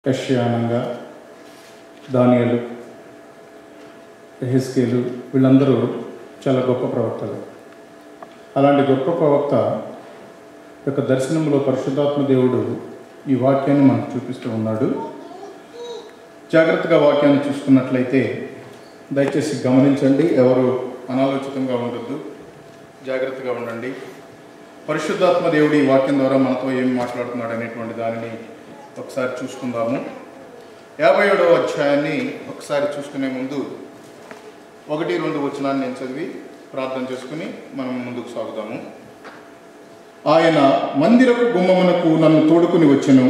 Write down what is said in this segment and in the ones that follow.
యష్యానంగా దానియలు ఎహెస్కేలు వీళ్ళందరూ చాలా గొప్ప ప్రవక్తలు అలాంటి గొప్ప ప్రవక్త యొక్క దర్శనంలో పరిశుద్ధాత్మ దేవుడు ఈ వాక్యాన్ని మనకు చూపిస్తూ ఉన్నాడు జాగ్రత్తగా వాక్యాన్ని చూసుకున్నట్లయితే దయచేసి గమనించండి ఎవరు అనాలోచితంగా ఉండొద్దు జాగ్రత్తగా ఉండండి పరిశుద్ధాత్మ దేవుడు ఈ వాక్యం ద్వారా మనతో ఏం మాట్లాడుతున్నాడు అనేటువంటి దానిని ఒకసారి చూసుకుందాము యాభై ఏడవ అధ్యాయాన్ని ఒకసారి చూసుకునే ముందు ఒకటి రెండు వచనాన్ని నేను చదివి ప్రార్థన చేసుకుని మనం ముందుకు సాగుదాము ఆయన మందిరపు గుమ్మమునకు నన్ను తోడుకుని వచ్చెను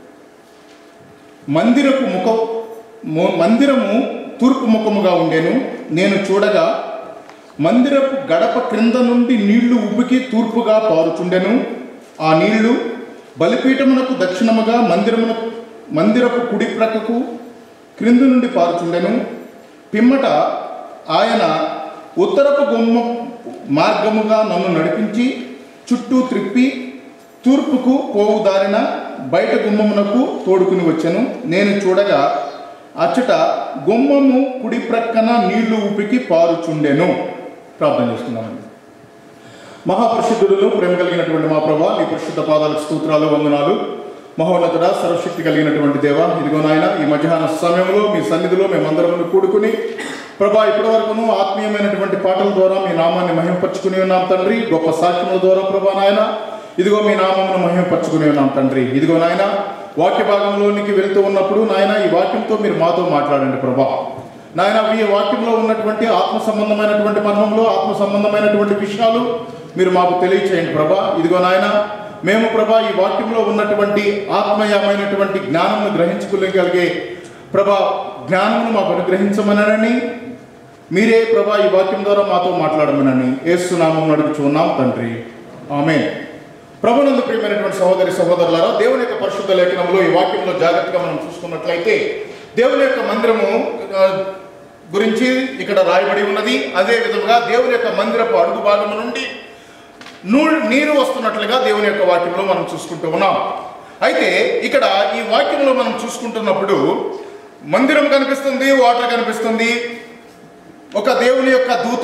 మందిరపు ముఖ ము- మందిరము తూర్పు ముఖముగా ఉండెను నేను చూడగా మందిరపు గడప క్రింద నుండి నీళ్లు ఉబ్బికి తూర్పుగా పారుచుండెను ఆ నీళ్లు బలిపీఠమునకు దక్షిణముగా మందిరమున మందిరపు కుడి ప్రక్కకు క్రింద నుండి పారుచుండెను పిమ్మట ఆయన ఉత్తరపు గుమ్మ మార్గముగా నన్ను నడిపించి చుట్టూ త్రిప్పి తూర్పుకు పోవు దారిన బయట గుమ్మమునకు తోడుకుని వచ్చెను నేను చూడగా అచ్చట గుమ్మము కుడి ప్రక్కన నీళ్లు ఊపికి పారుచుండెను ప్రార్థన చేసుకున్నామండి మహాపరిశుద్ధులలో ప్రేమ కలిగినటువంటి మా ప్రభా నీ పరిశుద్ధ పాదాలకు స్తోత్రాలు వందనాలు మహోన్నతుడ సర్వశక్తి కలిగినటువంటి దేవ ఇదిగో నాయన ఈ మధ్యాహ్న సమయంలో మీ సన్నిధిలో మేమందరం కూడుకుని ప్రభా ఇప్పటి వరకును ఆత్మీయమైనటువంటి పాటల ద్వారా మీ నామాన్ని మహిమపరుచుకుని ఉన్నాం తండ్రి గొప్ప సాక్ష్యముల ద్వారా ప్రభా నాయన ఇదిగో మీ నామమును మహిమపరుచుకుని ఉన్నాం తండ్రి ఇదిగో నాయన వాక్య భాగంలోనికి వెళుతూ ఉన్నప్పుడు నాయన ఈ వాక్యంతో మీరు మాతో మాట్లాడండి ప్రభా నాయన ఈ వాక్యంలో ఉన్నటువంటి ఆత్మ సంబంధమైనటువంటి మర్మంలో ఆత్మ సంబంధమైనటువంటి విషయాలు మీరు మాకు తెలియచేయండి ప్రభా ఇదిగో నాయన మేము ప్రభా ఈ వాక్యంలో ఉన్నటువంటి ఆత్మయమైనటువంటి జ్ఞానమును గ్రహించుకోగలిగే ప్రభా జ్ఞానమును మాకు అనుగ్రహించమనని మీరే ప్రభా ఈ వాక్యం ద్వారా మాతో మాట్లాడమనని ఏసునామం నడుపుచు ఉన్నాం తండ్రి ఆమె ప్రభునందు ప్రియమైనటువంటి సహోదరి సహోదరులారా దేవుని యొక్క పరిశుద్ధ లేఖనంలో ఈ వాక్యంలో జాగ్రత్తగా మనం చూసుకున్నట్లయితే దేవుని యొక్క మందిరము ఆ, గురించి ఇక్కడ రాయబడి ఉన్నది అదే విధంగా దేవుని యొక్క మందిరపు అడుగు భాగము నుండి నూ నీరు వస్తున్నట్లుగా దేవుని యొక్క వాక్యంలో మనం చూసుకుంటూ ఉన్నాం అయితే ఇక్కడ ఈ వాక్యంలో మనం చూసుకుంటున్నప్పుడు మందిరం కనిపిస్తుంది వాటర్ కనిపిస్తుంది ఒక దేవుని యొక్క దూత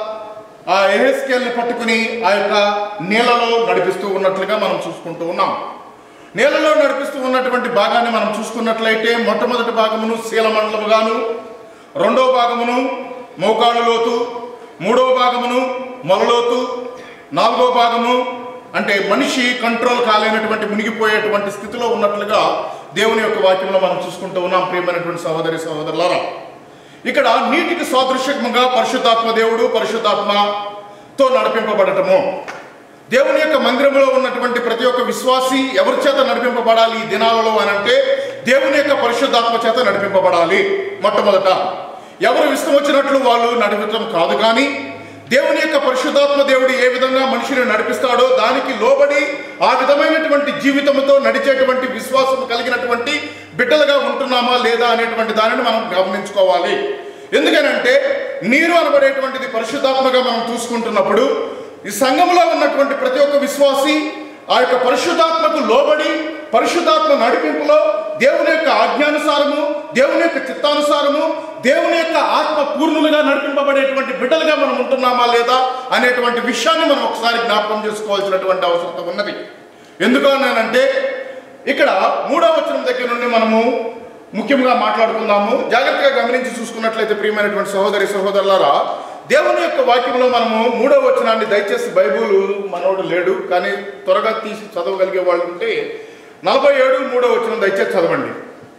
ఆ ఎహెస్కేల్ని పట్టుకుని ఆ యొక్క నీళ్ళలో నడిపిస్తూ ఉన్నట్లుగా మనం చూసుకుంటూ ఉన్నాం నీళ్ళలో నడిపిస్తూ ఉన్నటువంటి భాగాన్ని మనం చూసుకున్నట్లయితే మొట్టమొదటి భాగమును శీలమండలముగాను రెండో భాగమును మోకాళ్ళు లోతు మూడో భాగమును మొలలోతు నాలుగో భాగము అంటే మనిషి కంట్రోల్ కాలేనటువంటి మునిగిపోయేటువంటి స్థితిలో ఉన్నట్లుగా దేవుని యొక్క వాక్యంలో మనం చూసుకుంటూ ఉన్నాం ప్రియమైనటువంటి సహోదరి సహోదరులారా ఇక్కడ నీటికి సాదృశ్యముగా పరిశుద్ధాత్మ దేవుడు పరిశుద్ధాత్మతో నడిపింపబడటము దేవుని యొక్క మందిరంలో ఉన్నటువంటి ప్రతి ఒక్క విశ్వాసి ఎవరి చేత నడిపింపబడాలి ఈ దినాలలో అని అంటే దేవుని యొక్క పరిశుద్ధాత్మ చేత నడిపింపబడాలి మొట్టమొదట ఎవరు ఇష్టం వచ్చినట్లు వాళ్ళు నడిపించడం కాదు కానీ దేవుని యొక్క పరిశుద్ధాత్మ దేవుడు ఏ విధంగా మనిషిని నడిపిస్తాడో దానికి లోబడి ఆ విధమైనటువంటి జీవితంతో నడిచేటువంటి విశ్వాసం కలిగినటువంటి బిడ్డలుగా ఉంటున్నామా లేదా అనేటువంటి దానిని మనం గమనించుకోవాలి ఎందుకనంటే నీరు అనబడేటువంటిది పరిశుద్ధాత్మగా మనం చూసుకుంటున్నప్పుడు ఈ సంఘంలో ఉన్నటువంటి ప్రతి ఒక్క విశ్వాసి ఆ యొక్క పరిశుద్ధాత్మకు లోబడి పరిశుద్ధాత్మ నడిపింపులో దేవుని యొక్క ఆజ్ఞానుసారము దేవుని యొక్క చిత్తానుసారము దేవుని యొక్క ఆత్మ పూర్ణులుగా నడిపింపబడేటువంటి బిడ్డలుగా మనం ఉంటున్నామా లేదా అనేటువంటి విషయాన్ని మనం ఒకసారి జ్ఞాపకం చేసుకోవాల్సినటువంటి అవసరం ఉన్నది ఎందుకు అన్నానంటే ఇక్కడ మూడవ వచనం దగ్గర నుండి మనము ముఖ్యంగా మాట్లాడుకుందాము జాగ్రత్తగా గమనించి చూసుకున్నట్లయితే ప్రియమైనటువంటి సహోదరి సహోదరులారా దేవుని యొక్క వాక్యంలో మనము మూడవ వచనాన్ని దయచేసి బైబుల్ మనోడు లేడు కానీ త్వరగా తీసి చదవగలిగే వాళ్ళు ఉంటే నలభై ఏడు మూడవ వచనం దయచేసి చదవండి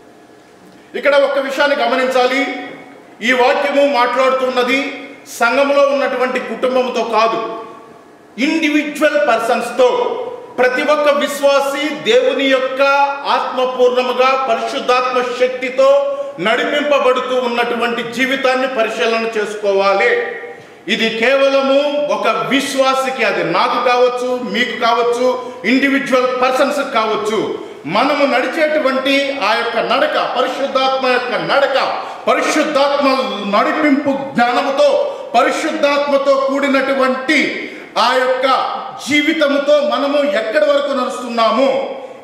ఇక్కడ ఒక్క విషయాన్ని గమనించాలి ఈ వాక్యము మాట్లాడుతున్నది సంఘంలో ఉన్నటువంటి కుటుంబంతో కాదు ఇండివిజువల్ పర్సన్స్తో ప్రతి ఒక్క విశ్వాసి దేవుని యొక్క ఆత్మపూర్ణముగా పరిశుద్ధాత్మ శక్తితో నడిపింపబడుతూ ఉన్నటువంటి జీవితాన్ని పరిశీలన చేసుకోవాలి ఇది కేవలము ఒక విశ్వాసికి అది నాకు కావచ్చు మీకు కావచ్చు ఇండివిజువల్ పర్సన్స్ కావచ్చు మనము నడిచేటువంటి ఆ యొక్క నడక పరిశుద్ధాత్మ యొక్క నడక పరిశుద్ధాత్మ నడిపింపు జ్ఞానముతో పరిశుద్ధాత్మతో కూడినటువంటి ఆ యొక్క జీవితముతో మనము ఎక్కడి వరకు నడుస్తున్నాము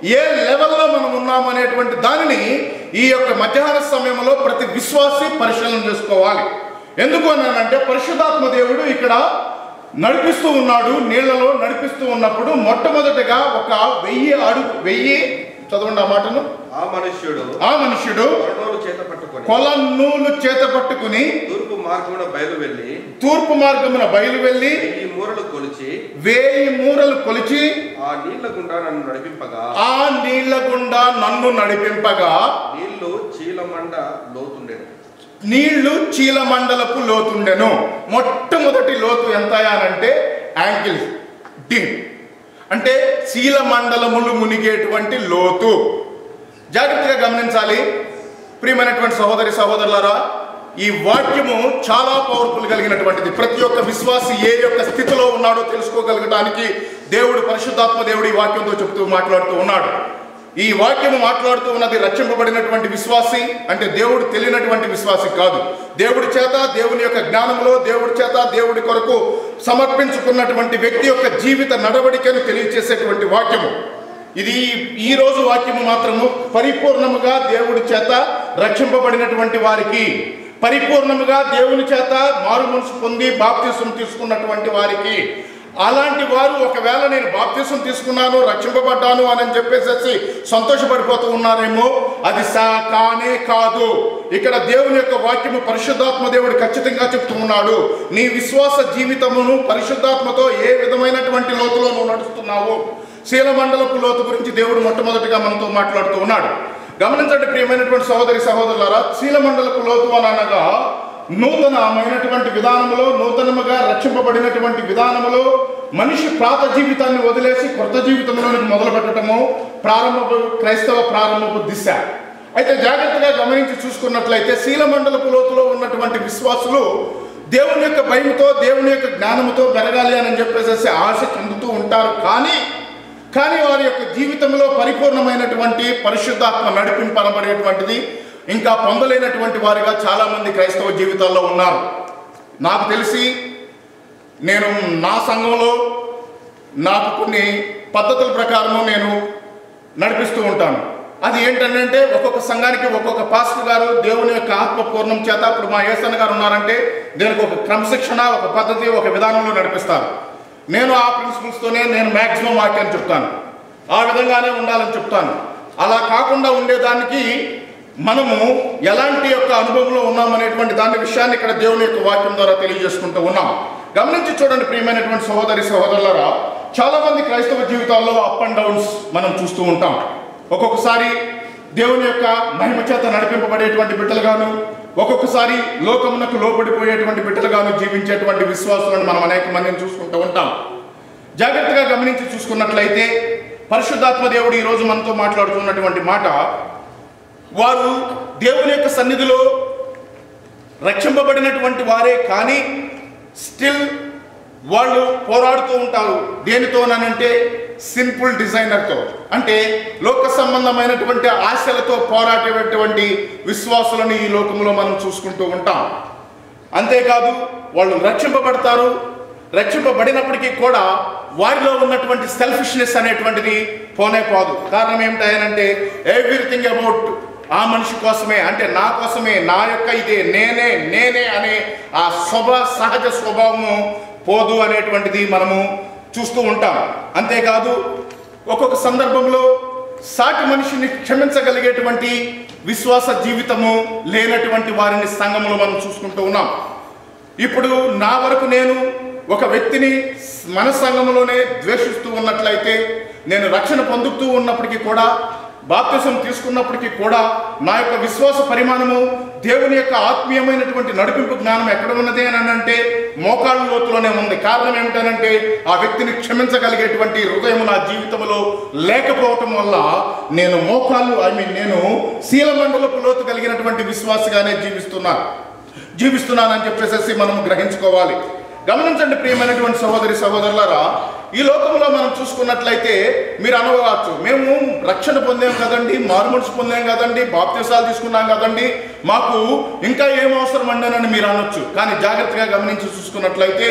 ఏ లెవెల్లో మనం ఉన్నాం అనేటువంటి దానిని ఈ యొక్క మధ్యాహ్న సమయంలో ప్రతి విశ్వాసి పరిశీలన చేసుకోవాలి ఎందుకు అన్నానంటే పరిశుద్ధాత్మ దేవుడు ఇక్కడ నడిపిస్తూ ఉన్నాడు నీళ్లలో నడిపిస్తూ ఉన్నప్పుడు మొట్టమొదటిగా ఒక వెయ్యి అడుగు వెయ్యి చదవండి ఆ మాటను ఆ మనుష్యుడు ఆ మనుష్యుడు కొరడోలు చేత పట్టుకొని కొలన్నూలు చేత పట్టుకుని తూర్పు మార్గమున బయలు వెళ్ళి తూర్పు మార్గమున బయలు వెళ్ళి వెయ్యి మూరలు కొలిచి వేయి మూరలు కొలిచి ఆ నీళ్ల గుండా నన్ను నడిపింపగా ఆ నీళ్ల గుండా నన్ను నడిపింపగా నీళ్లు చీలమండ లోతుండెను నీళ్లు చీలమండలపు లోతుండెను మొట్టమొదటి లోతు ఎంత అనంటే యాంకిల్ డీప్ అంటే చీలమండలములు మునిగేటువంటి లోతు జాగ్రత్తగా గమనించాలి ప్రియమైనటువంటి సహోదరి సహోదరులారా ఈ వాక్యము చాలా పవర్ఫుల్ కలిగినటువంటిది ప్రతి ఒక్క విశ్వాసి ఏ యొక్క స్థితిలో ఉన్నాడో తెలుసుకోగలగడానికి దేవుడు పరిశుద్ధాత్మ దేవుడు ఈ వాక్యంతో చెప్తూ మాట్లాడుతూ ఉన్నాడు ఈ వాక్యము మాట్లాడుతూ ఉన్నది రక్షింపబడినటువంటి విశ్వాసి అంటే దేవుడు తెలియనటువంటి విశ్వాసి కాదు దేవుడి చేత దేవుని యొక్క జ్ఞానంలో దేవుడి చేత దేవుడి కొరకు సమర్పించుకున్నటువంటి వ్యక్తి యొక్క జీవిత నడవడికను తెలియచేసేటువంటి వాక్యము ఇది ఈ రోజు వాక్యము మాత్రము పరిపూర్ణముగా దేవుడి చేత రక్షింపబడినటువంటి వారికి పరిపూర్ణముగా దేవుని చేత మారు మనసు పొంది బాప్తీసం తీసుకున్నటువంటి వారికి అలాంటి వారు ఒకవేళ నేను బాప్తీసం తీసుకున్నాను రక్షింపబడ్డాను అని చెప్పేసి సంతోషపడిపోతూ ఉన్నారేమో అది సా కానే కాదు ఇక్కడ దేవుని యొక్క వాక్యము పరిశుద్ధాత్మ దేవుడు ఖచ్చితంగా చెప్తూ ఉన్నాడు నీ విశ్వాస జీవితమును పరిశుద్ధాత్మతో ఏ విధమైనటువంటి లోతులో నువ్వు నడుస్తున్నావు శీలమండలపు లోతు గురించి దేవుడు మొట్టమొదటిగా మనతో మాట్లాడుతూ ఉన్నాడు గమనించండి ప్రియమైనటువంటి సహోదరి సహోదరులారా శీలమండలపు లోతు అని అనగా నూతనమైనటువంటి విధానములో నూతనముగా రక్షింపబడినటువంటి విధానములో మనిషి ప్రాత జీవితాన్ని వదిలేసి కొత్త జీవితంలోనికి మొదలు పెట్టడము ప్రారంభపు క్రైస్తవ ప్రారంభపు దిశ అయితే జాగ్రత్తగా గమనించి చూసుకున్నట్లయితే శీలమండలపు లోతులో ఉన్నటువంటి విశ్వాసులు దేవుని యొక్క భయంతో దేవుని యొక్క జ్ఞానముతో పెరగాలి అని చెప్పేసి ఆశ చెందుతూ ఉంటారు కానీ కానీ వారి యొక్క జీవితంలో పరిపూర్ణమైనటువంటి పరిశుద్ధాత్మ నడిపింపనబడేటువంటిది ఇంకా పొందలేనటువంటి వారిగా చాలామంది క్రైస్తవ జీవితాల్లో ఉన్నారు నాకు తెలిసి నేను నా సంఘంలో నాకు కొన్ని పద్ధతుల ప్రకారము నేను నడిపిస్తూ ఉంటాను అది ఏంటంటే ఒక్కొక్క సంఘానికి ఒక్కొక్క పాస్టర్ గారు దేవుని యొక్క ఆత్మ పూర్ణం చేత ఇప్పుడు మా ఏసన్ గారు ఉన్నారంటే దీనికి ఒక క్రమశిక్షణ ఒక పద్ధతి ఒక విధానంలో నడిపిస్తారు నేను ఆ ప్రిన్సిపల్స్తోనే నేను మ్యాక్సిమం వాక్యాన్ని చెప్తాను ఆ విధంగానే ఉండాలని చెప్తాను అలా కాకుండా ఉండేదానికి మనము ఎలాంటి యొక్క అనుభవంలో ఉన్నామనేటువంటి దాని విషయాన్ని ఇక్కడ దేవుని యొక్క వాక్యం ద్వారా తెలియజేసుకుంటూ ఉన్నాం గమనించి చూడండి ప్రియమైనటువంటి సహోదరి సహోదరులరా చాలా మంది క్రైస్తవ జీవితాల్లో అప్ అండ్ డౌన్స్ మనం చూస్తూ ఉంటాం ఒక్కొక్కసారి దేవుని యొక్క మహిమ చేత నడిపింపబడేటువంటి బిడ్డలుగాను ఒక్కొక్కసారి లోకమునకు లోబడిపోయేటువంటి బిడ్డలుగాను జీవించేటువంటి విశ్వాసులను మనం అనేక మందిని చూసుకుంటూ ఉంటాం జాగ్రత్తగా గమనించి చూసుకున్నట్లయితే పరిశుద్ధాత్మ దేవుడు ఈరోజు మనతో మాట్లాడుతున్నటువంటి మాట వారు దేవుని యొక్క సన్నిధిలో రక్షింపబడినటువంటి వారే కానీ స్టిల్ వాళ్ళు పోరాడుతూ ఉంటారు దేనితోనంటే సింపుల్ డిజైనర్తో అంటే లోక సంబంధమైనటువంటి ఆశలతో పోరాడేటువంటి విశ్వాసులను ఈ లోకంలో మనం చూసుకుంటూ ఉంటాం అంతేకాదు వాళ్ళు రక్షింపబడతారు రక్షింపబడినప్పటికీ కూడా వారిలో ఉన్నటువంటి సెల్ఫిష్నెస్ అనేటువంటిది పోనే పోదు కారణం ఏమిటంటే ఎవ్రీథింగ్ అబౌట్ ఆ మనిషి కోసమే అంటే నా కోసమే నా యొక్క ఇదే నేనే నేనే అనే ఆ స్వభ సహజ స్వభావము పోదు అనేటువంటిది మనము చూస్తూ ఉంటాం అంతేకాదు ఒక్కొక్క సందర్భంలో సాటి మనిషిని క్షమించగలిగేటువంటి విశ్వాస జీవితము లేనటువంటి వారిని సంఘంలో మనం చూసుకుంటూ ఉన్నాం ఇప్పుడు నా వరకు నేను ఒక వ్యక్తిని మన సంఘంలోనే ద్వేషిస్తూ ఉన్నట్లయితే నేను రక్షణ పొందుతూ ఉన్నప్పటికీ కూడా బాప్తిసం తీసుకున్నప్పటికీ కూడా నా యొక్క విశ్వాస పరిమాణము దేవుని యొక్క ఆత్మీయమైనటువంటి నడిపింపు జ్ఞానం ఎక్కడ ఉన్నది అని అంటే మోకాళ్ళ లోతులోనే ఉంది కారణం ఏమిటనంటే ఆ వ్యక్తిని క్షమించగలిగేటువంటి హృదయం నా జీవితంలో లేకపోవటం వల్ల నేను మోకాళ్ళు ఐ మీన్ నేను శీలమండలపు లోతు కలిగినటువంటి విశ్వాసగానే జీవిస్తున్నాను జీవిస్తున్నానని చెప్పేసి మనం గ్రహించుకోవాలి గమనించండి ప్రియమైనటువంటి సహోదరి సహోదరులారా ఈ లోకంలో మనం చూసుకున్నట్లయితే మీరు అనవచ్చు మేము రక్షణ పొందాం కదండి మారుమనసు పొందాం కదండి బాప్తీసాలు తీసుకున్నాం కదండి మాకు ఇంకా ఏం అవసరం అండి అని మీరు అనొచ్చు కానీ జాగ్రత్తగా గమనించి చూసుకున్నట్లయితే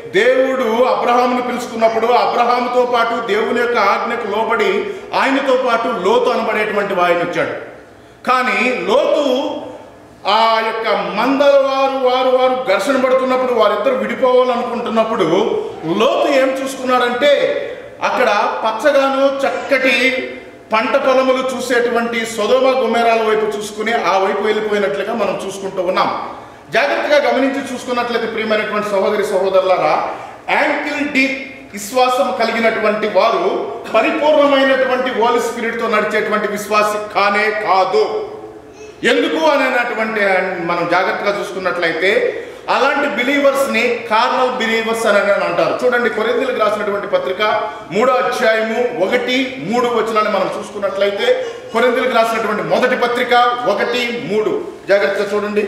దేవుడు అబ్రహామును పిలుచుకున్నప్పుడు అబ్రహాముతో పాటు దేవుని యొక్క ఆజ్ఞకు లోబడి ఆయనతో పాటు లోతు అనబడేటువంటి వారిని వచ్చాడు కానీ లోతు ఆ యొక్క మందల వారు వారు వారు ఘర్షణ పడుతున్నప్పుడు వారిద్దరు విడిపోవాలనుకుంటున్నప్పుడు లోతు ఏం చూసుకున్నాడంటే అక్కడ పచ్చగాను చక్కటి పంట పొలములు చూసేటువంటి సొదోమ గుమేరాల వైపు చూసుకుని ఆ వైపు వెళ్ళిపోయినట్లుగా మనం చూసుకుంటూ ఉన్నాం జాగ్రత్తగా గమనించి చూసుకున్నట్లయితే ప్రియమైనటువంటి సహోదరి సహోదరులారా యాంకిల్ డీప్ విశ్వాసం కలిగినటువంటి వారు పరిపూర్ణమైనటువంటి హోలీ స్పిరిట్తో నడిచేటువంటి విశ్వాసి కానే కాదు ఎందుకు అనేటువంటి మనం జాగ్రత్తగా చూసుకున్నట్లయితే అలాంటి బిలీవర్స్ ని కార్నల్ బిలీవర్స్ అని అని అంటారు చూడండి కొరింథీలకు రాసినటువంటి పత్రిక మూడో అధ్యాయము ఒకటి మూడు వచనాన్ని మనం చూసుకున్నట్లయితే కొరింథీలకు రాసినటువంటి మొదటి పత్రిక ఒకటి మూడు జాగ్రత్తగా చూడండి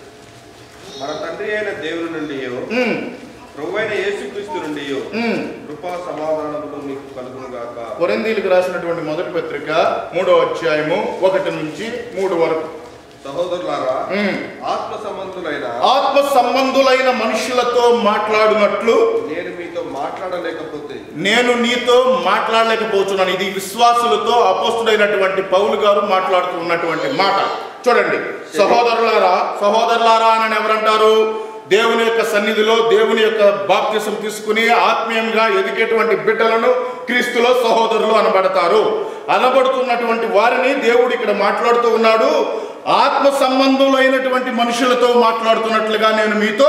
మన తండ్రి అయిన దేవుని నుండి ఉమ్, ప్రభు అయిన యేసుక్రీస్తు నుండి ఉమ్. కృపా సమాధానములు మీకు కలుగును గాక కొరింథీలకు రాసినటువంటి మొదటి పత్రిక మూడో అధ్యాయము ఒకటి నుంచి మూడు వరకు సహోదరులారా ఉమ్. ఆత్మ సంబంధులైన ఆత్మ సంబంధులైన మనుషులతో మాట్లాడినట్లు నేను మీతో మాట్లాడలేకపోతే నేను నీతో మాట్లాడలేకపోతున్నాను ఇది విశ్వాసులతో అపోస్తుడైనటువంటి పౌలు గారు మాట్లాడుతూ ఉన్నటువంటి మాట చూడండి సహోదరులారా సహోదరులారా అని ఎవరంటారు దేవుని యొక్క సన్నిధిలో దేవుని యొక్క బాప్తిసం తీసుకుని ఆత్మీయంగా ఎదిగేటువంటి బిడ్డలను క్రీస్తులో సహోదరులు అనబడతారు అనబడుతున్నటువంటి వారిని దేవుడు ఇక్కడ మాట్లాడుతూ ఉన్నాడు ఆత్మ సంబంధులైనటువంటి మనుషులతో మాట్లాడుతున్నట్లుగా నేను మీతో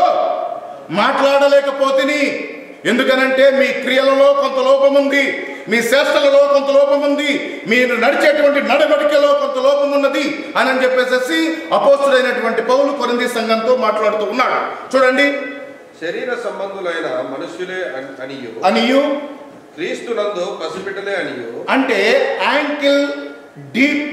మాట్లాడలేకపోతిని ఎందుకనంటే మీ క్రియలలో కొంత లోపం ఉంది మీ చేష్టలలో కొంత లోపం ఉంది మీరు నడిచేటువంటి నడవడికలో కొంత లోపం ఉన్నది అని అని చెప్పేసి అపోస్తుడైనటువంటి పౌలు కొరింది సంఘంతో మాట్లాడుతూ ఉన్నాడు చూడండి శరీర సంబంధులైన మనుష్యులే అన్- అనియు అనియు క్రీస్తునందు పసిబిడ్డలే అనియు అంటే యాంకిల్ డీప్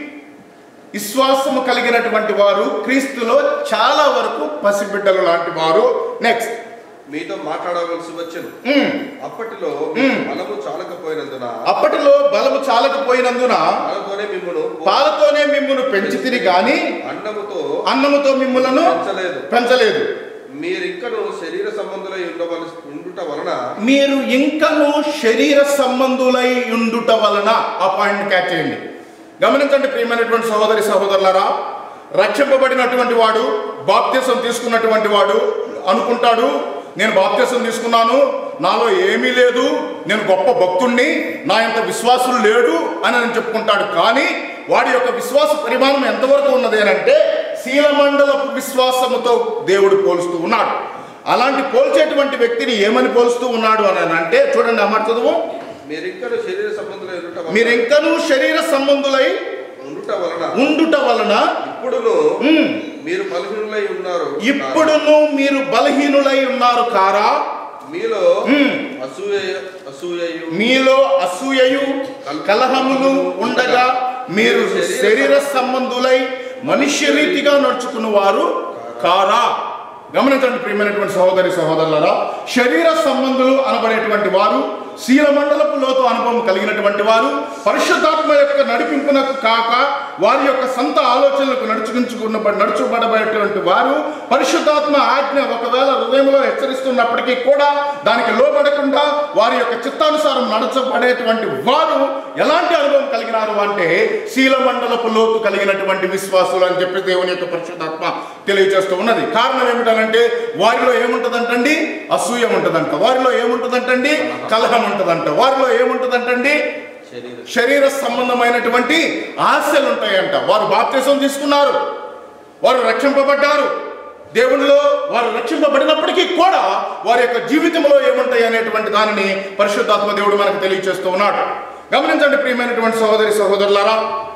విశ్వాసము కలిగినటువంటి వారు క్రీస్తులో చాలా వరకు పసిబిడ్డలు లాంటి వారు నెక్స్ట్ మీతో మాట్లాడవలసి వచ్చను అప్పటిలో మ్మ్. బలము చాలకపోయినందున అప్పటిలో బలము చాలకపోయినందున బలతోనే మిమ్మును పాలతోనే మిమ్మును పెంచితిరి గాని అన్నముతో అన్నముతో మిమ్ములను పెంచలేదు పెంచలేదు మీరింకను శరీర సంబంధులై ఉండవలసి ఉండుట వలన మీరు ఇంకను శరీర సంబంధులై ఉండుట వలన ఆ పాయింట్ క్యాచ్ చేయండి గమనించండి ప్రియమైనటువంటి సహోదరి సహోదరులారా రక్షింపబడినటువంటి వాడు బాప్త్యసం తీసుకున్నటువంటి వాడు అనుకుంటాడు నేను బాప్త్యసం తీసుకున్నాను నాలో ఏమీ లేదు నేను గొప్ప భక్తుణ్ణి నా ఎంత విశ్వాసులు లేడు అని నేను చెప్పుకుంటాడు కానీ వాడి యొక్క విశ్వాస పరిమాణం ఎంతవరకు ఉన్నది అని అంటే శీలమండలపు విశ్వాసముతో దేవుడు పోలుస్తూ ఉన్నాడు అలాంటి పోల్చేటువంటి వ్యక్తిని ఏమని పోలుస్తూ ఉన్నాడు అని అంటే చూడండి అమర్ చదువు మీరింకను శరీర సంబంధులై ఉండుట వలన మీరు ఇంకనూ శరీర సంబంధులై ఉండుట వలన ఉండుట వలన ఇప్పుడును ఉమ్, మీరు బలహీనులై ఉన్నారు ఇప్పుడును మీరు బలహీనులై ఉన్నారు కారా మీలో మ్మ్. అసూయ అసూయయు మీలో అసూయయు కలహములు ఉండగా మీరు శరీర సంబంధులై మనుష్య రీతిగా నడుచుకున్న వారు కారా గమనించండి ప్రియమైనటువంటి సహోదరి సహోదరులారా శరీర సంబంధులు అనబడేటువంటి వారు శీలమండలపు లోతు అనుభవం కలిగినటువంటి వారు పరిశుద్ధాత్మ యొక్క నడిపింపునకు కాక వారి యొక్క సొంత ఆలోచనలకు నడుచుకుంచుకున్న నడుచుబడబడేటువంటి వారు పరిశుద్ధాత్మ ఆజ్ఞ ఒకవేళ హృదయంలో హెచ్చరిస్తున్నప్పటికీ కూడా దానికి లోబడకుండా వారి యొక్క చిత్తానుసారం నడచబడేటువంటి వారు ఎలాంటి అనుభవం కలిగినారు అంటే శీలమండలపు లోతు కలిగినటువంటి విశ్వాసులు అని చెప్పి దేవుని యొక్క పరిశుద్ధాత్మ తెలియజేస్తూ ఉన్నది కారణం ఏమిటనంటే వారిలో ఏముంటదంటండి అసూయ ఉంటదంట వారిలో ఏముంటదంటండి కలహం ఉంటదంట వారిలో ఏముంటదంటండి శరీర శరీర సంబంధమైనటువంటి ఆశలు ఉంటాయంట వారు బాప్తిసం తీసుకున్నారు వారు రక్షింపబడ్డారు దేవునిలో వారు రక్షింపబడినప్పటికీ కూడా వారి యొక్క జీవితంలో ఏముంటాయి అనేటువంటి దానిని పరిశుద్ధాత్మ దేవుడు మనకు తెలియజేస్తూ ఉన్నాడు గమనించండి ప్రియమైనటువంటి సహోదరి సహోదరులారా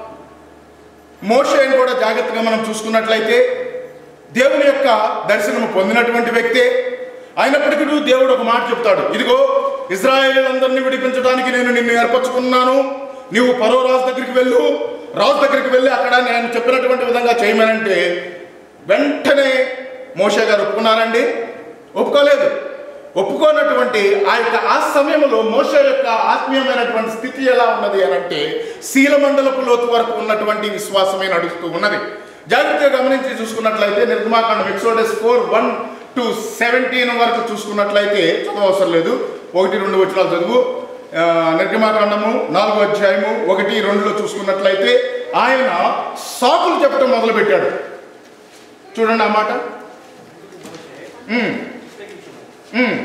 మోషేని కూడా జాగ్రత్తగా మనం చూసుకున్నట్లయితే దేవుని యొక్క దర్శనము పొందినటువంటి వ్యక్తే అయినప్పటికీ దేవుడు ఒక మాట చెప్తాడు ఇదిగో ఇజ్రాయేలందరినీ విడిపించడానికి నేను నిన్ను ఏర్పరచుకున్నాను నీవు పరో రాజు దగ్గరికి వెళ్ళు రాజు దగ్గరికి వెళ్ళి అక్కడ నేను చెప్పినటువంటి విధంగా చేయమనంటే వెంటనే మోషే గారు ఒప్పుకున్నారండి ఒప్పుకోలేదు ఒప్పుకోనటువంటి ఆ యొక్క ఆ సమయంలో మోషే యొక్క ఆత్మీయమైనటువంటి స్థితి ఎలా ఉన్నది అని అంటే శీలమండలపు లోతు వరకు ఉన్నటువంటి విశ్వాసమే నడుస్తూ ఉన్నది జాగ్రత్తగా గమనించి చూసుకున్నట్లయితే నిర్మాకాండం Exodus four one to seventeen వరకు చూసుకున్నట్లయితే చదవ అవసరం లేదు ఒకటి రెండు వచనాలు చదువు ఆ, నిర్గమాకాండము నాలుగో అధ్యాయము ఒకటి రెండులో చూసుకున్నట్లయితే ఆయన సాకులు చెప్పడం మొదలుపెట్టాడు చూడండి ఆ మాట ఉమ్, ఉమ్.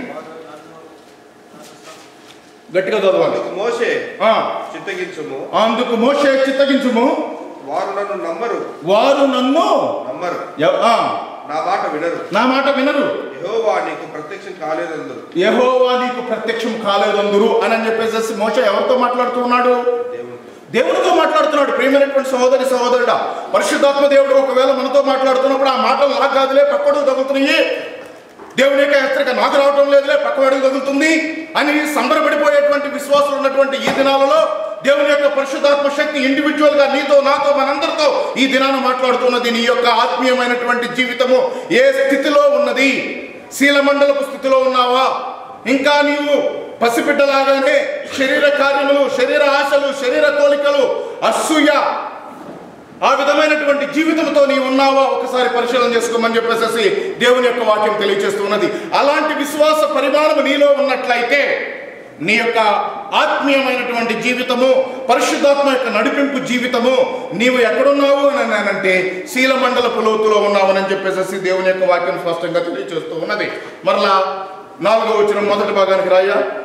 గట్టిగా చదవాలి అందుకు మోసే ఆ, చిత్తగించుము అందుకు మోషే చిత్తగించుము వారు నన్ను నమ్మరు వారు నన్ను నమ్మరు ఎవ- ఆ, నా మాట వినరు నా మాట వినరు యెహోవా నీకు ప్రత్యక్షం కాలేదందరు యహోవా నీకు ప్రత్యక్షం కాలేదందురు అని అని చెప్పేసి మోష ఎవరితో మాట్లాడుతూ ఉన్నాడు దేవునితో దేవునితో మాట్లాడుతున్నాడు ప్రియమైనటువంటి సహోదరి సహోదరుడా పరిశుద్ధాత్మ దేవుడు ఒకవేళ మనతో మాట్లాడుతున్నప్పుడు ఆ మాటలు నాకు కాదులే పక్కడు తగులుతున్నాయి దేవుని యొక్క హెచ్చరిక నాకు రావటం లేదులే పక్కవాడికి తగులుతుంది అని సంబరపడిపోయేటువంటి విశ్వాసులు ఉన్నటువంటి ఈ దినాలలో దేవుని యొక్క పరిశుద్ధాత్మ శక్తి ఇండివిజువల్ గా నీతో నాతో మనందరితో ఈ దినాన మాట్లాడుతున్నది నీ యొక్క ఆత్మీయమైనటువంటి జీవితము ఏ స్థితిలో ఉన్నది శీలమండలపు స్థితిలో ఉన్నావా ఇంకా నీవు పసిబిడ్డలాగానే శరీర కార్యములు శరీర ఆశలు శరీర కోలికలు అసూయ ఆ విధమైనటువంటి జీవితంతో నీవు ఉన్నావా ఒకసారి పరిశీలన చేసుకోమని చెప్పేసి దేవుని యొక్క వాక్యం తెలియజేస్తున్నది అలాంటి విశ్వాస పరిమాణం నీలో ఉన్నట్లయితే నీ యొక్క ఆత్మీయమైనటువంటి జీవితము పరిశుద్ధాత్మ యొక్క నడిపింపు జీవితము నీవు ఎక్కడున్నావు అని అంటే శీలమండలపు లోతులో ఉన్నావు అని చెప్పేసి దేవుని యొక్క వాక్యం స్పష్టంగా తెలియజేస్తూ ఉన్నది మరలా నాలుగో వచ్చిన మొదటి భాగానికి రాయ్యా